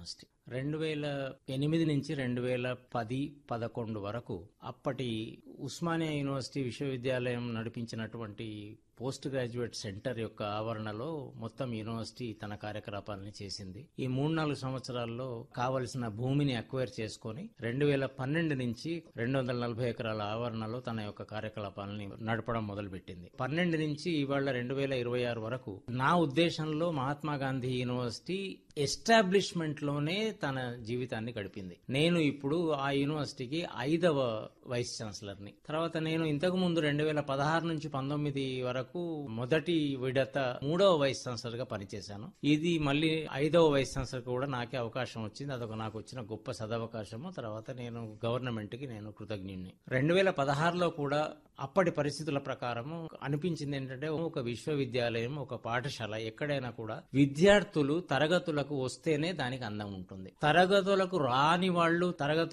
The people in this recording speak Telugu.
యూనివర్సిటీ రెండు వేల ఎనిమిది నుంచి రెండు వేల పది పదకొండు వరకు అప్పటి ఉస్మానియా యూనివర్సిటీ విశ్వవిద్యాలయం నడిపించినటువంటి పోస్ట్ గ్రాడ్యుయేట్ సెంటర్ యొక్క ఆవరణలో మొత్తం యూనివర్సిటీ తన కార్యకలాపాలని చేసింది ఈ మూడు నాలుగు సంవత్సరాల్లో కావలసిన భూమిని అక్వైర్ చేసుకొని రెండు వేల పన్నెండు నుంచి రెండు వందల నలభై ఎకరాల ఆవరణలో తన యొక్క కార్యకలాపాలని నడపడం మొదలుపెట్టింది పన్నెండు నుంచి ఇవాళ రెండు వేల ఇరవై ఆరు వరకు నా ఉద్దేశంలో మహాత్మా గాంధీ యూనివర్సిటీ ఎస్టాబ్లిష్మెంట్ లోనే తన జీవితాన్ని గడిపింది నేను ఇప్పుడు ఆ యూనివర్సిటీకి ఐదవ వైస్ ఛాన్సలర్ ని తర్వాత నేను ఇంతకు ముందు రెండు వేల పదహారు నుంచి పంతొమ్మిది వరకు మొదటి విడత మూడవ వైస్ ఛాన్సలర్ గా పనిచేశాను ఇది మళ్ళీ ఐదవ వైస్ ఛాన్సలర్ కూడా నాకే అవకాశం వచ్చింది అదొక నాకు వచ్చిన గొప్ప సదవకాశము తర్వాత నేను గవర్నమెంట్ కి నేను కృతజ్ఞుణ్ణి రెండు వేల పదహారులో కూడా అప్పటి పరిస్థితుల ప్రకారము అనిపించింది ఏంటంటే ఒక విశ్వవిద్యాలయం ఒక పాఠశాల ఎక్కడైనా కూడా విద్యార్థులు తరగతులకు వస్తేనే దానికి అందం ఉంటుంది తరగతులకు రాని వాళ్ళు తరగతులు